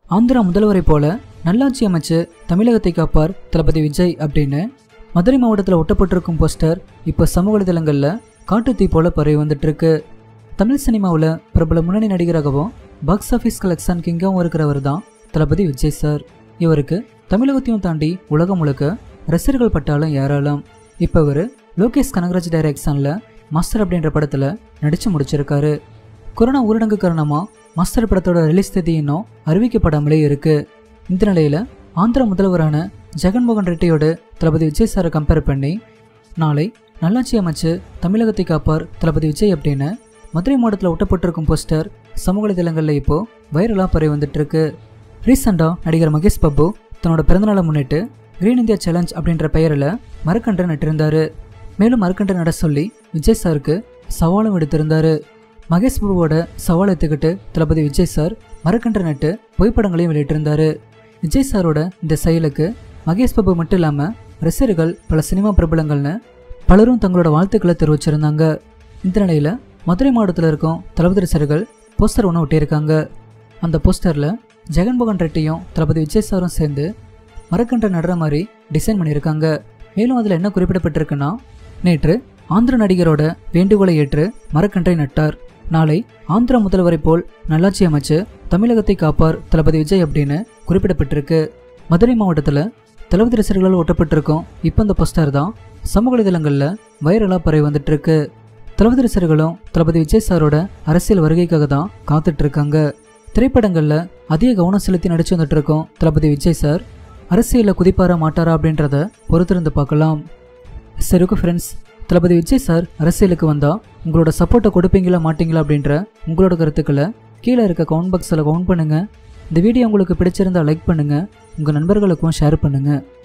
ஆந்திரா முதல்வரை போல நல்லாட்சி அமைச்சு தமிழகத்தை காப்பார் தளபதி விஜய் அப்படின்னு மதுரை மாவட்டத்தில் ஒட்டப்பட்டிருக்கும் போஸ்டர் இப்போ சமூக வலைதளங்களில் காட்டுத்தீ போல பரவி வந்துட்டு இருக்கு தமிழ் சினிமாவில் பிரபல முன்னணி நடிகராகவும் பாக்ஸ் ஆஃபீஸ் கலெக்ஷன் கிங்காகவும் இருக்கிறவர் தான் தளபதி விஜய் சார் இவருக்கு தமிழகத்தையும் தாண்டி உலகம் முழுக்க ரசிகர்கள் பட்டாலும் ஏராளம் இப்போ இவர் லோகேஷ் கனகராஜ் டைரக்ஷனில் மாஸ்டர் அப்படின்ற படத்தில் நடித்து முடிச்சிருக்காரு கொரோனா ஊரடங்கு காரணமாக மாஸ்டர் படத்தோட ரிலீஸ் தேதி இன்னும் அறிவிக்கப்படாமலே இருக்கு இந்த நிலையில் ஆந்திரா முதல்வரான ஜெகன்மோகன் ரெட்டியோட தளபதி விஜய் சாரை கம்பேர் பண்ணி நாளை நல்லாட்சி அமைச்சு தமிழகத்தை காப்பார் தளபதி விஜய் அப்படின்னு மதுரை மாவட்டத்தில் ஒட்டப்பட்டிருக்கும் போஸ்டர் சமூக வலைதளங்களில் இப்போ வைரலாக பரவி வந்துட்டு இருக்கு ரீசெண்டாக நடிகர் மகேஷ் பாபு தன்னோட பிறந்தநாளை முன்னிட்டு கிரீன் இந்தியா சேலஞ்ச் அப்படின்ற பெயரில் மரக்கன்று நட்டிருந்தாரு மேலும் மரக்கன்று நட சொல்லி விஜய் சாருக்கு சவாலும் விடுத்திருந்தாரு மகேஷ் பாபுவோட சவால் எடுத்துக்கிட்டு தளபதி விஜய் சார் மரக்கன்று நட்டு புகைப்படங்களையும் வெளியிட்டிருந்தாரு விஜய் சாரோட இந்த செயலுக்கு மகேஷ் பாபு மட்டும் இல்லாமல் ரசிகர்கள் பல சினிமா பிரபலங்கள்னு பலரும் தங்களோட வாழ்த்துக்களை தெரிவிச்சிருந்தாங்க இந்த நிலையில் மதுரை மாவட்டத்தில் இருக்கும் தளபதி ரசிகர்கள் போஸ்டர் ஒன்று ஒட்டியிருக்காங்க அந்த போஸ்டரில் ஜெகன்மோகன் ரெட்டியும் தளபதி விஜய் சாரும் சேர்ந்து மரக்கன்றை நடுற மாதிரி டிசைன் பண்ணியிருக்காங்க மேலும் அதில் என்ன குறிப்பிடப்பட்டிருக்குன்னா நேற்று ஆந்திர நடிகரோட வேண்டுகோளை ஏற்று மரக்கன்றை நட்டார் நாளை ஆந்திர முதல்வரை போல் நல்லாட்சி அமைச்சு தமிழகத்தை காப்பார் தளபதி விஜய் அப்படின்னு குறிப்பிடப்பட்டிருக்கு மதுரை மாவட்டத்தில் தளபதி ரசிகர்களால் ஒட்டப்பட்டிருக்கும் இப்போ இந்த போஸ்டர் தான் சமூக வலைதளங்களில் வைரலாக பரவி வந்துட்டு இருக்கு தளபதி ரசிகர்களும் தளபதி விஜய் சாரோட அரசியல் வருகைக்காக தான் காத்துட்டு இருக்காங்க திரைப்படங்களில் அதிக கவனம் செலுத்தி நடிச்சு வந்துட்டு இருக்கோம் தளபதி விஜய் சார் அரசியலில் குதிப்பாரா மாட்டாரா அப்படின்றத பொறுத்திருந்து பார்க்கலாம் சரி okay friends Thalapathy Vijay sir அரசியலுக்கு வந்தால் உங்களோட சப்போர்ட்டை கொடுப்பீங்களா மாட்டீங்களா அப்படின்ற உங்களோட கருத்துக்களை கீழே இருக்க கவுண்ட் பாக்ஸில் கவுண்ட் பண்ணுங்கள் இந்த வீடியோ உங்களுக்கு பிடிச்சிருந்தா லைக் பண்ணுங்கள் உங்கள் நண்பர்களுக்கும் ஷேர் பண்ணுங்கள்